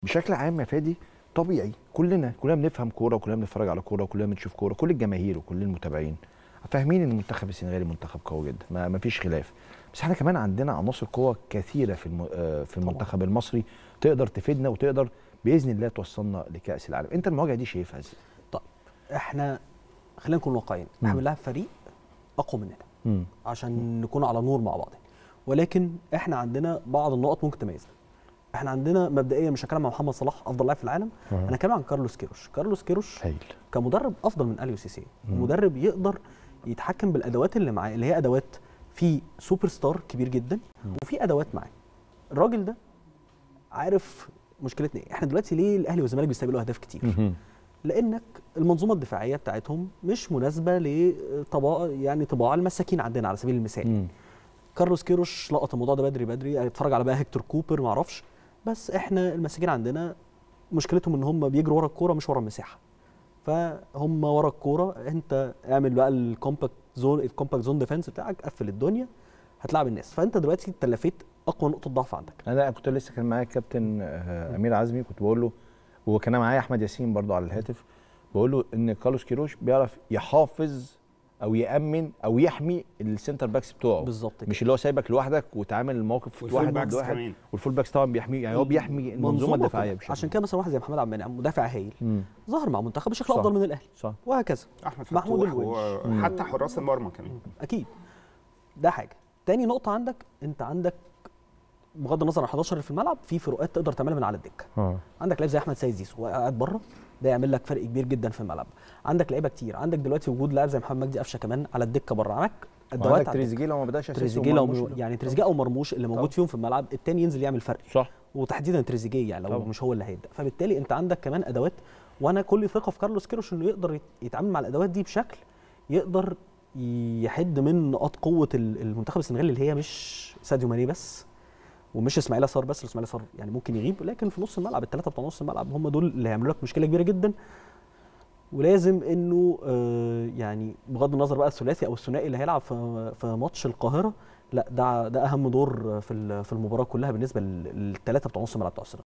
بشكل عام يا فادي طبيعي كلنا كلنا بنفهم كوره وكلنا بنتفرج على كوره وكلنا بنشوف كوره كل الجماهير وكل المتابعين فاهمين ان المنتخب السنغالي منتخب قوي جدا ما ما فيش خلاف بس احنا كمان عندنا عناصر قوه كثيره في الم... آه، في المنتخب المصري تقدر تفيدنا وتقدر باذن الله توصلنا لكاس العالم انت المواجهه دي شايفها ازاي طيب احنا خلينا نكون واقعيين مم. احنا بنلعب فريق اقوى مننا مم. عشان نكون على نور مع بعض ولكن احنا عندنا بعض النقط ممكن تميزنا احنا عندنا مبدئيا مش هتكلم عن محمد صلاح افضل لاعب في العالم آه. انا هتكلم عن كارلوس كيروش كارلوس كيروش هايل كمدرب افضل من اليو سيسي مم. مدرب يقدر يتحكم بالادوات اللي معاه اللي هي ادوات في سوبر ستار كبير جدا مم. وفي ادوات معاه الراجل ده عارف مشكلتنا ايه احنا دلوقتي ليه الاهلي والزمالك بيستقبلوا اهداف كتير مهم. لانك المنظومه الدفاعيه بتاعتهم مش مناسبه لطباع يعني طباع المساكين عندنا على سبيل المثال مم. كارلوس كيروش لقط الموضوع ده بدري بدري اتفرج على بقى هيكتور كوبر ما اعرفش بس احنا المساكين عندنا مشكلتهم ان هم بيجروا ورا الكوره مش ورا المساحه فهم ورا الكوره انت اعمل بقى الكومباكت زون الكومباكت زون ديفense بتاعك قفل الدنيا هتلاعب الناس فانت دلوقتي انت لفيت اقوى نقطه ضعف عندك انا كنت لسه كان معايا كابتن آه، امير عزمي كنت بقول له وكان معايا احمد ياسين برضو على الهاتف بقول له ان كارلوس كيروش بيعرف يحافظ او يامن او يحمي السنتر باكس بتوعه بالظبط كده مش اللي هو سايبك لوحدك وتعامل الموقف والفول واحد باكس ضد واحد كمان والفول باكس طبعا بيحمي يعني هو بيحمي المنظومه الدفاعيه كلها. بشكل عشان كده مثلا واحد زي محمد عبد المنعم مدافع هايل مم. ظهر مع منتخب بشكل صح. افضل من الاهلي صح وهكذا احمد محمود فتوح الونش. وحتى حراس المرمى كمان اكيد ده حاجه تاني نقطه عندك انت عندك بغض النظر عن 11 اللي في الملعب في فروقات تقدر تعملها من على الدكه اه عندك لعيب زي احمد سيد زيزو قاعد بره ده يعمل لك فرق كبير جدا في الملعب عندك لعيبه كتير عندك دلوقتي وجود لاعب زي محمد مجدي قفشه كمان على الدكه بره عندك ادوات وعندك على الدكة. تريزيجيه لو ما بداش اساسي تريزيجيه لو ومرموش ده. يعني تريزيجيه او مرموش اللي موجود طبعا. فيهم في الملعب التاني ينزل يعمل فرق صح وتحديدا تريزيجيه يعني لو طبعا. مش هو اللي هيبدا فبالتالي انت عندك كمان ادوات وانا كل ثقه في كارلوس كيروش انه يقدر يت- يتعامل مع الادوات دي بشكل يقدر يحد من نقاط قوه ال- المنتخب السنغالي اللي هي مش ساديو ماني بس ومش اسماعيل صار بس اسماعيل صار يعني ممكن يغيب لكن في نص الملعب الثلاثه بتوع نص الملعب هم دول اللي هيعملوا لك مشكله كبيره جدا ولازم انه آه، يعني بغض النظر بقى الثلاثي او الثنائي اللي هيلعب في في ماتش القاهره لا ده ده اهم دور في ال- في المباراه كلها بالنسبه للثلاثه بتوع نص الملعب بتوع السنغال